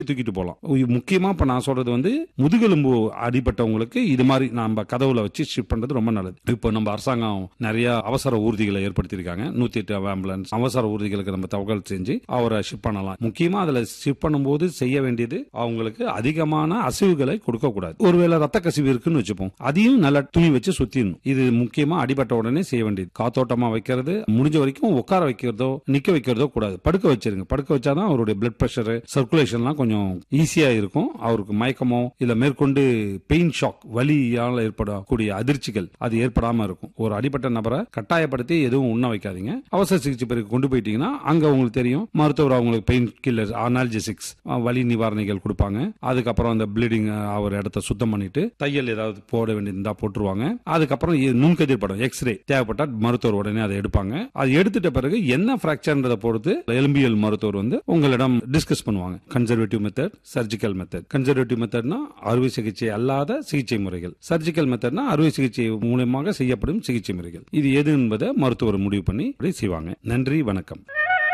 தூக்கிட்டு போகலாம் முக்கியமா இப்ப நான் சொல்றது வந்து முதுகெலும்பு அடிபட்டவங்களுக்கு இது மாதிரி நம்ம கதவுல வச்சு ஷிஃப்ட் பண்றது ரொம்ப நல்லது இப்போ நம்ம அரசாங்கம் நிறைய அவசர ஊர்திகளை ஏற்படுத்தியிருக்காங்க நூத்தி எட்டு ஆம்புலன்ஸ் அவசர ஊர்திகளுக்கு நம்ம தகவல் செஞ்சு அவரை ஷிஃப்ட் பண்ணலாம் முக்கியமா அதுல ஷிஃப்ட் பண்ணும்போது செய்ய வேண்டியது அவங்களுக்கு அதிகமான அசைவுகளை கொடுக்க கூடாது ஒருவேளை ரத்த கசிவு இருக்குன்னு வச்சுப்போம் அதையும் நல்லா துணி வச்சு சுத்திடணும் இது முக்கியமா அடிபட்ட உடனே செய்ய வேண்டியது காத்தோட்டமா வைக்கிறது முடிஞ்ச வரைக்கும் உட்கார வைக்கிறதோ நிக்க வைக்கிறதோ கூடாது படுக்க வச்சிருங்க படுக்க வச்சாதான் அவருடைய பிளட் பிரஷர் சர்க்குலேஷன்லாம் கொஞ்சம் ஈஸியா இருக்கும் அவருக்கு மயக்கமோ இல்ல மேற்கொண்டு பெயின் ஷாக் வலியால ஏற்படக்கூடிய அதிர்ச்சிகள் அது ஏற்படாம இருக்கும் ஒரு அடிபட்ட நபரை கட்டாயப்படுத்தி எதுவும் உண்ண வைக்காதீங்க அவசர சிகிச்சை பிறகு கொண்டு போயிட்டீங்கன்னா அங்க உங்களுக்கு தெரியும் மருத்துவர் அவங்களுக்கு பெயின் கில்லர் அனால்ஜெசிக்ஸ் வலி நிவாரணிகள் கொடுப்பாங்க அதுக்கப்புறம் அந்த ப்ளீடிங் அவர் இடத்த சுத்தம் பண்ணிட்டு தையல் ஏதாவது போட வேண்டியிருந்தா போட்டுருவாங்க அதுக்கப்புறம் இ- நுண்கதிர் படம் எக்ஸ்ரே தேவைப்பட்டால் மருத்துவர் உடனே அதை எடுப்பாங்க அது எடுத்துட்ட பிறகு என்ன பிராக்சர்ன்றதை பொறுத்து எலும்பியல் மருத்துவர் வந்து உங்களிடம் டிஸ்கஸ் பண்ணுவாங்க conservative method surgical method conservative மெத்தட்னா அறுவை சிகிச்சை அல்லாத சிகிச்சை முறைகள் சர்ஜிக்கல் மெத்தட்னா அறுவை சிகிச்சை மூலமாக செய்யப்படும் சிகிச்சை முறைகள் இது எது என்பதை மருத்துவர் முடிவு பண்ணி அப்படி செய்வாங்க நன்றி வணக்கம்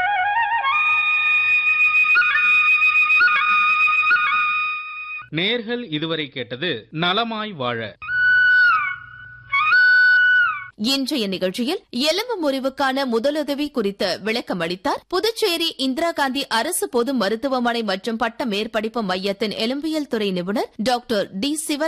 நேர்கள் இதுவரை கேட்டது நலமாய் வாழ இன்றைய நிகழ்ச்சியில் எலும்பு முறிவுக்கான முதலுதவி குறித்து விளக்கம் அளித்தார் புதுச்சேரி இந்திரா காந்தி அரசு பொது மருத்துவமனை மற்றும் பட்ட மேற்படிப்பு மையத்தின் எலும்பியல் துறை நிபுணர் டாக்டர் டி சிவ